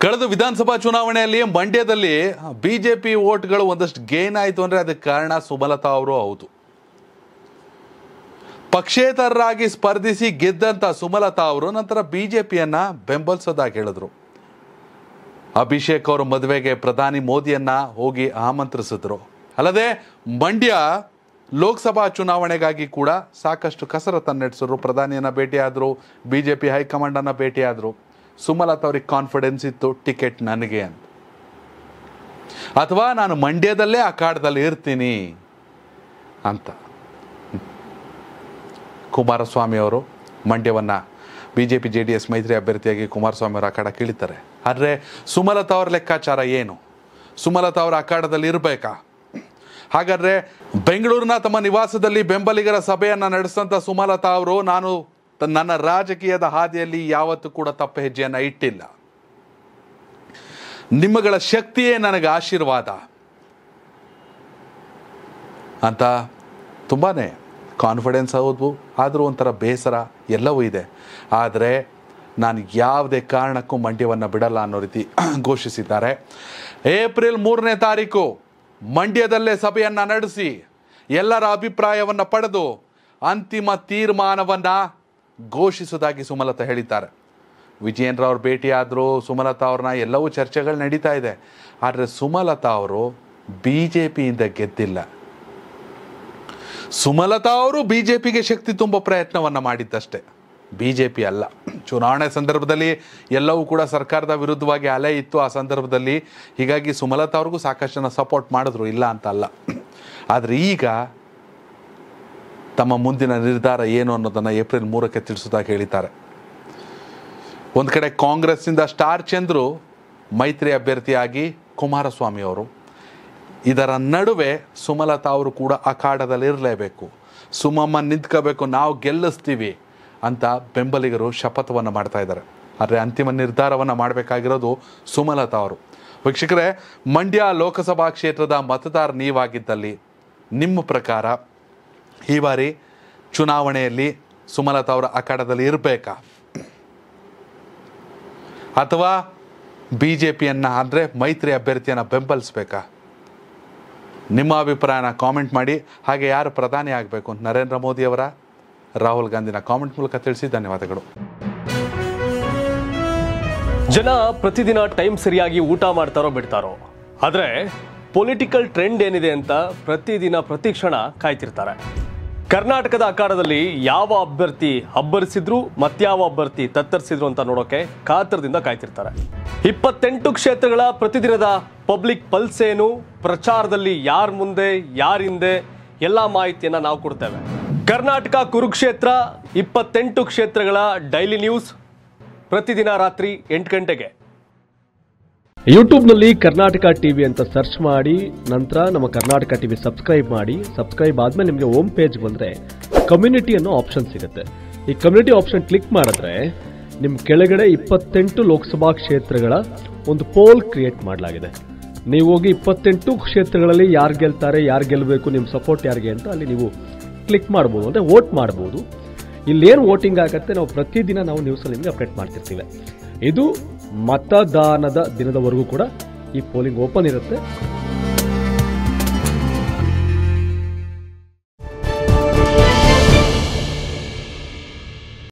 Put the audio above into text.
ಕಳೆದ ವಿಧಾನಸಭಾ ಚುನಾವಣೆಯಲ್ಲಿ ಮಂಡ್ಯದಲ್ಲಿ ಬಿಜೆಪಿ ಓಟ್ಗಳು ಒಂದಷ್ಟು ಗೇನ್ ಆಯಿತು ಅಂದರೆ ಅದಕ್ಕೆ ಕಾರಣ ಸುಮಲತಾ ಅವರು ಹೌದು ಪಕ್ಷೇತರರಾಗಿ ಸ್ಪರ್ಧಿಸಿ ಗೆದ್ದಂತ ಸುಮಲತಾ ಅವರು ನಂತರ ಬಿಜೆಪಿಯನ್ನ ಬೆಂಬಲಿಸೋದಾಗಿ ಹೇಳಿದ್ರು ಅಭಿಷೇಕ್ ಅವರ ಮದುವೆಗೆ ಪ್ರಧಾನಿ ಮೋದಿಯನ್ನ ಹೋಗಿ ಆಮಂತ್ರಿಸಿದ್ರು ಅಲ್ಲದೆ ಮಂಡ್ಯ ಲೋಕಸಭಾ ಚುನಾವಣೆಗಾಗಿ ಕೂಡ ಸಾಕಷ್ಟು ಕಸರತ್ತನ್ನು ನಡೆಸಿದ್ರು ಪ್ರಧಾನಿಯನ್ನ ಭೇಟಿಯಾದರು ಬಿಜೆಪಿ ಹೈಕಮಾಂಡನ್ನು ಭೇಟಿಯಾದರು ಸುಮಲತಾ ಅವ್ರಿಗೆ ಕಾನ್ಫಿಡೆನ್ಸ್ ಇತ್ತು ಟಿಕೆಟ್ ನನಗೆ ಅಂತ ಅಥವಾ ನಾನು ಮಂಡ್ಯದಲ್ಲೇ ಅಖಾಡದಲ್ಲಿ ಇರ್ತೀನಿ ಅಂತ ಕುಮಾರಸ್ವಾಮಿ ಅವರು ಮಂಡ್ಯವನ್ನು B J P J D S ಮೈತ್ರಿ ಅಭ್ಯರ್ಥಿಯಾಗಿ ಕುಮಾರಸ್ವಾಮಿ ಅವರು ಅಖಾಡ ಕೀಳಿತಾರೆ ಆದರೆ ಸುಮಲತಾ ಅವ್ರ ಲೆಕ್ಕಾಚಾರ ಏನು ಸುಮಲತಾ ಅವರ ಅಖಾಡದಲ್ಲಿ ಇರಬೇಕಾ ಹಾಗಾದ್ರೆ ಬೆಂಗಳೂರಿನ ತಮ್ಮ ನಿವಾಸದಲ್ಲಿ ಬೆಂಬಲಿಗರ ಸಭೆಯನ್ನು ನಡೆಸಿದಂಥ ಸುಮಲತಾ ಅವರು ನಾನು ತ- ನನ್ನ ರಾಜಕೀಯದ ಹಾದಿಯಲ್ಲಿ ಯಾವತ್ತೂ ಕೂಡ ತಪ್ಪ ಹೆಜ್ಜೆಯನ್ನು ಇಟ್ಟಿಲ್ಲ ನಿಮ್ಮಗಳ ಶಕ್ತಿಯೇ ನನಗೆ ಆಶೀರ್ವಾದ ಅಂತ ತುಂಬಾ ಕಾನ್ಫಿಡೆನ್ಸ್ ಹೌದು ಆದರೂ ಒಂಥರ ಬೇಸರ ಎಲ್ಲವೂ ಇದೆ ಆದರೆ ನಾನು ಯಾವುದೇ ಕಾರಣಕ್ಕೂ ಮಂಡ್ಯವನ್ನು ಬಿಡಲ್ಲ ಅನ್ನೋ ರೀತಿ ಘೋಷಿಸಿದ್ದಾರೆ ಏಪ್ರಿಲ್ ಮೂರನೇ ತಾರೀಕು ಮಂಡ್ಯದಲ್ಲೇ ಸಭೆಯನ್ನು ನಡೆಸಿ ಎಲ್ಲರ ಅಭಿಪ್ರಾಯವನ್ನು ಪಡೆದು ಅಂತಿಮ ತೀರ್ಮಾನವನ್ನು ಘೋಷಿಸುವುದಾಗಿ ಸುಮಲತಾ ಹೇಳಿದ್ದಾರೆ ವಿಜಯೇಂದ್ರ ಅವ್ರು ಭೇಟಿಯಾದರು ಸುಮಲತಾ ಅವ್ರನ್ನ ಎಲ್ಲವೂ ಚರ್ಚೆಗಳು ನಡೀತಾ ಇದೆ ಆದರೆ ಸುಮಲತಾ ಅವರು ಬಿ ಜೆ ಪಿಯಿಂದ ಗೆದ್ದಿಲ್ಲ ಸುಮಲತಾ ಅವರು ಬಿ ಜೆ ಪಿಗೆ ಶಕ್ತಿ ತುಂಬ ಪ್ರಯತ್ನವನ್ನು ಮಾಡಿದ್ದಷ್ಟೇ ಬಿ ಜೆ ಪಿ ಅಲ್ಲ ಚುನಾವಣೆ ಸಂದರ್ಭದಲ್ಲಿ ಎಲ್ಲವೂ ಕೂಡ ಸರ್ಕಾರದ ವಿರುದ್ಧವಾಗಿ ಅಲೆ ಇತ್ತು ಆ ಸಂದರ್ಭದಲ್ಲಿ ಹೀಗಾಗಿ ಸುಮಲತಾ ಅವ್ರಿಗೂ ಸಾಕಷ್ಟು ಜನ ಸಪೋರ್ಟ್ ಮಾಡಿದ್ರು ಇಲ್ಲ ಅಂತ ಅಲ್ಲ ಆದರೆ ಈಗ ತಮ್ಮ ಮುಂದಿನ ನಿರ್ಧಾರ ಏನು ಅನ್ನೋದನ್ನು ಏಪ್ರಿಲ್ ಮೂರಕ್ಕೆ ತಿಳಿಸೋದಾಗಿ ಹೇಳಿದ್ದಾರೆ ಒಂದು ಕಡೆ ಕಾಂಗ್ರೆಸ್ಸಿಂದ ಸ್ಟಾರ್ ಚಂದ್ರು ಮೈತ್ರಿ ಅಭ್ಯರ್ಥಿಯಾಗಿ ಕುಮಾರಸ್ವಾಮಿ ಅವರು ಇದರ ನಡುವೆ ಸುಮಲತಾ ಅವರು ಕೂಡ ಅಖಾಡದಲ್ಲಿ ಇರಲೇಬೇಕು ಸುಮಮ್ಮ ನಿಂತ್ಕೋಬೇಕು ನಾವು ಗೆಲ್ಲಿಸ್ತೀವಿ ಅಂತ ಬೆಂಬಲಿಗರು ಶಪಥವನ್ನು ಮಾಡ್ತಾ ಇದ್ದಾರೆ ಆದರೆ ಅಂತಿಮ ನಿರ್ಧಾರವನ್ನು ಮಾಡಬೇಕಾಗಿರೋದು ಸುಮಲತಾ ಅವರು ವೀಕ್ಷಕರೇ ಮಂಡ್ಯ ಲೋಕಸಭಾ ಕ್ಷೇತ್ರದ ಮತದಾರ ನೀವಾಗಿದ್ದಲ್ಲಿ ನಿಮ್ಮ ಪ್ರಕಾರ ಈ ಬಾರಿ ಚುನಾವಣೆಯಲ್ಲಿ ಸುಮಲತಾ ಅವರ ಅಖಾಡದಲ್ಲಿ ಇರಬೇಕಾ ಅಥವಾ ಬಿ ಜೆ ಪಿಯನ್ನು ಅಂದರೆ ಮೈತ್ರಿ ಅಭ್ಯರ್ಥಿಯನ್ನು ಬೆಂಬಲಿಸಬೇಕಾ ನಿಮ್ಮ ಅಭಿಪ್ರಾಯನ ಕಾಮೆಂಟ್ ಮಾಡಿ ಹಾಗೆ ಯಾರು ಪ್ರಧಾನಿ ಆಗಬೇಕು ನರೇಂದ್ರ ಮೋದಿಯವರ ರಾಹುಲ್ ಗಾಂಧಿನ ಕಾಮೆಂಟ್ ಮೂಲಕ ತಿಳಿಸಿ ಧನ್ಯವಾದಗಳು ಜನ ಪ್ರತಿದಿನ ಟೈಮ್ ಸರಿಯಾಗಿ ಊಟ ಮಾಡ್ತಾರೋ ಬಿಡ್ತಾರೋ ಆದ್ರೆ ಪೊಲಿಟಿಕಲ್ ಟ್ರೆಂಡ್ ಏನಿದೆ ಅಂತ ಪ್ರತಿದಿನ ಪ್ರತಿ ಕ್ಷಣ ಕಾಯ್ತಿರ್ತಾರೆ ಕರ್ನಾಟಕದ ಅಖಾಡದಲ್ಲಿ ಯಾವ ಅಭ್ಯರ್ಥಿ ಅಬ್ಬರಿಸಿದ್ರು ಮತ್ಯಾವ ಅಭ್ಯರ್ಥಿ ತತ್ತರಿಸಿದ್ರು ಅಂತ ನೋಡೋಕೆ ಕಾತರದಿಂದ ಕಾಯ್ತಿರ್ತಾರೆ ಇಪ್ಪತ್ತೆಂಟು ಕ್ಷೇತ್ರಗಳ ಪ್ರತಿದಿನದ ಪಬ್ಲಿಕ್ ಪಲ್ಸ್ ಏನು ಪ್ರಚಾರದಲ್ಲಿ ಯಾರ ಮುಂದೆ ಯಾರ ಹಿಂದೆ ಎಲ್ಲ ಮಾಹಿತಿಯನ್ನ ನಾವು ಕೊಡ್ತೇವೆ ಕರ್ನಾಟಕ ಕುರುಕ್ಷೇತ್ರ ಇಪ್ಪತ್ತೆಂಟು ಕ್ಷೇತ್ರಗಳ ಡೈಲಿ ನ್ಯೂಸ್ ಪ್ರತಿದಿನ ರಾತ್ರಿ ಎಂಟು ಗಂಟೆಗೆ ಯೂಟ್ಯೂಬ್ನಲ್ಲಿ ಕರ್ನಾಟಕ ಟಿವಿ ಅಂತ ಸರ್ಚ್ ಮಾಡಿ ನಂತರ ನಮ್ಮ ಕರ್ನಾಟಕ ಟಿವಿ ಸಬ್ಸ್ಕ್ರೈಬ್ ಮಾಡಿ ಸಬ್ಸ್ಕ್ರೈಬ್ ಆದ್ಮೇಲೆ ನಿಮಗೆ ಹೋಮ್ ಪೇಜ್ ಬಂದರೆ ಕಮ್ಯುನಿಟಿ ಅನ್ನೋ ಆಪ್ಷನ್ ಸಿಗುತ್ತೆ ಈ ಕಮ್ಯುನಿಟಿ ಆಪ್ಷನ್ ಕ್ಲಿಕ್ ಮಾಡಿದ್ರೆ ನಿಮ್ಮ ಕೆಳಗಡೆ ಇಪ್ಪತ್ತೆಂಟು ಲೋಕಸಭಾ ಕ್ಷೇತ್ರಗಳ ಒಂದು ಪೋಲ್ ಕ್ರಿಯೇಟ್ ಮಾಡಲಾಗಿದೆ ನೀವು ಹೋಗಿ ಇಪ್ಪತ್ತೆಂಟು ಕ್ಷೇತ್ರಗಳಲ್ಲಿ ಯಾರು ಗೆಲ್ತಾರೆ ಯಾರು ಗೆಲ್ಲಬೇಕು ನಿಮ್ಮ ಸಪೋರ್ಟ್ ಯಾರಿಗೆ ಅಂತ ಅಲ್ಲಿ ನೀವು ಕ್ಲಿಕ್ ಮಾಡ್ಬೋದು ಅಂದರೆ ವೋಟ್ ಮಾಡ್ಬೋದು ಇಲ್ಲೇನು ವೋಟಿಂಗ್ ಆಗುತ್ತೆ ನಾವು ಪ್ರತಿದಿನ ನಾವು ನ್ಯೂಸಲ್ಲಿ ನಿಮಗೆ ಅಪ್ಡೇಟ್ ಮಾಡ್ತಿರ್ತೀವಿ ಇದು ಮತದಾನದ ದಿನದವರೆಗೂ ಕೂಡ ಈ ಪೋಲಿಂಗ್ ಓಪನ್ ಇರುತ್ತೆ